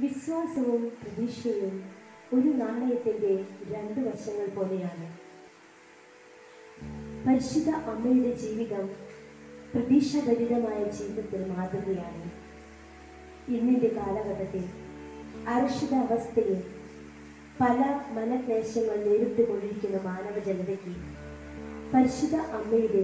വിശ്വാസവും പ്രതീക്ഷയും ഒരു നാണയത്തിന്റെ രണ്ട് വശങ്ങൾ പോലെയാണ് പരിശുദ്ധ അമ്മയുടെ ജീവിതം പ്രതീക്ഷാഭരിതമായ ജീവിതത്തിന് മാതൃകയാണ് ഇന്നിന്റെ കാലഘട്ടത്തിൽ അരക്ഷിതാവസ്ഥയിൽ പല മനക്ലേശങ്ങൾ നേരിട്ടുകൊണ്ടിരിക്കുന്ന മാനവ ജനതയ്ക്ക് പരിശുദ്ധ അമ്മയുടെ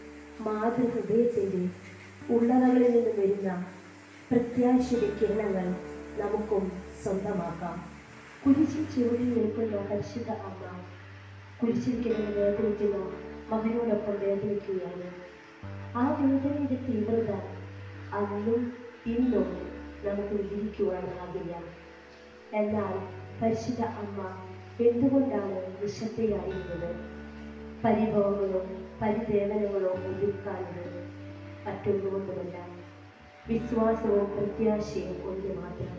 മാതൃഹൃദയത്തിൻ്റെ ഉള്ളറകളിൽ നിന്ന് വരുന്ന പ്രത്യാശയുടെ കിരണങ്ങൾ നമുക്കും സ്വന്തമാക്കാം കുരിശിൽ ചുവടിൽ നിൽക്കുന്ന പരിശുദ്ധ അമ്മ കുരിശിൽ കിടന്ന് വേദനിക്കുന്ന മകനോടൊപ്പം വേദനിക്കുകയാണ് ആ വേദനയുടെ തീവ്രത അന്നും ഇന്നും നമുക്ക് വിവരിക്കുവാനാകില്ല എന്നാൽ പരിശുദ്ധ അമ്മ എന്തുകൊണ്ടാണ് നിശബ്ദയായിരുന്നത് പരിഭവങ്ങളോ പരിദേവനങ്ങളോ ഒതുക്കാനത് മറ്റൊന്നുകൊണ്ടുമല്ല വിശ്വാസവും പ്രത്യാശയും ഒന്ന് മാത്രമാണ്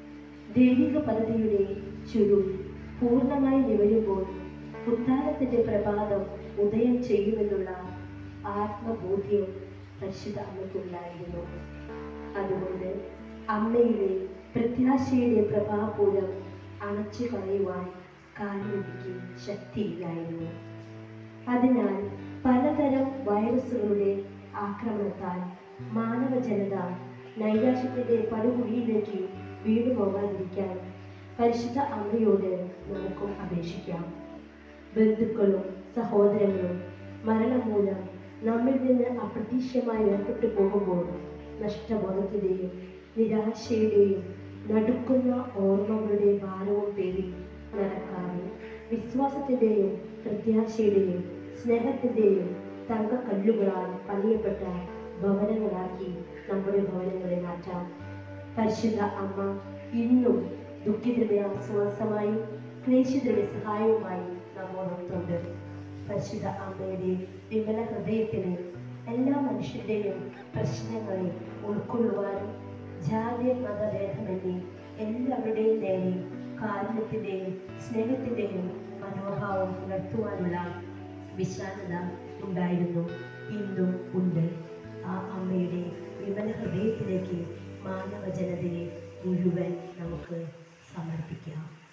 ദൈവിക പദ്ധതിയുടെ ചുരുൾ പൂർണ്ണമായി നിവരുമ്പോൾ ഉദ്ധാരത്തിന്റെ പ്രഭാതം ഉദയം ചെയ്യുമെന്നുള്ള ആത്മബോധ്യം പരിശുദ്ധ അമ്മയ്ക്കുണ്ടായിരുന്നു അതുകൊണ്ട് അമ്മയുടെ പ്രത്യാശയുടെ പ്രഭാപൂരം അണച്ചു കളയുവാൻ കാലിക്ക് ശക്തിയില്ലായിരുന്നു അതിനാൽ പലതരം വൈറസുകളുടെ ആക്രമണത്താൽ മാനവ ജനത നൈരാശ്യത്തിന്റെ പടുകുഴിയിലേക്ക് വീണു പോകാതിരിക്കാൻ പരിശുദ്ധ അമ്മയോട് നമുക്കും അപേക്ഷിക്കാം ബന്ധുക്കളും സഹോദരങ്ങളും മരണം മൂലം നമ്മിൽ നിന്ന് അപ്രതീക്ഷിതമായി വേർപെട്ടു പോകുമ്പോൾ നഷ്ടബോധത്തിന്റെയും നിരാശയുടെയും നടുക്കുന്ന ഓർമ്മകളുടെ ഭാരവും പേരിൽ നടക്കാതെ വിശ്വാസത്തിന്റെയും പ്രത്യാശയുടെയും സ്നേഹത്തിന്റെയും തങ്കക്കല്ലുകളാൽ പണിയപ്പെട്ട ഭവനങ്ങളാക്കി നമ്മുടെ ഭവനങ്ങളെ മാറ്റാം പരിശുദ്ധ അമ്മ ഇന്നും ദുഃഖിതരുടെ ആശ്വാസമായും ക്ലേശിതരുടെ സഹായവുമായി നമ്മോടൊത്തുണ്ട് പരിശുദ്ധ അമ്മയുടെ വിമല ഹൃദയത്തിന് എല്ലാ മനുഷ്യരുടെയും പ്രശ്നങ്ങളെ ഉൾക്കൊള്ളുവാനും ജാതി മതഭേദമന്യേ എല്ലാവരുടെയും നേരെ കാരുണ്യത്തിന്റെയും സ്നേഹത്തിന്റെയും മനോഭാവം പുലർത്തുവാനുള്ള വിശാലത ഉണ്ടായിരുന്നു ഇന്നും ഉണ്ട് ആ അമ്മയുടെ വിമല ഹൃദയത്തിലേക്ക് മാനവ ജനതയെ മുഴുവൻ നമുക്ക് സമർപ്പിക്കാം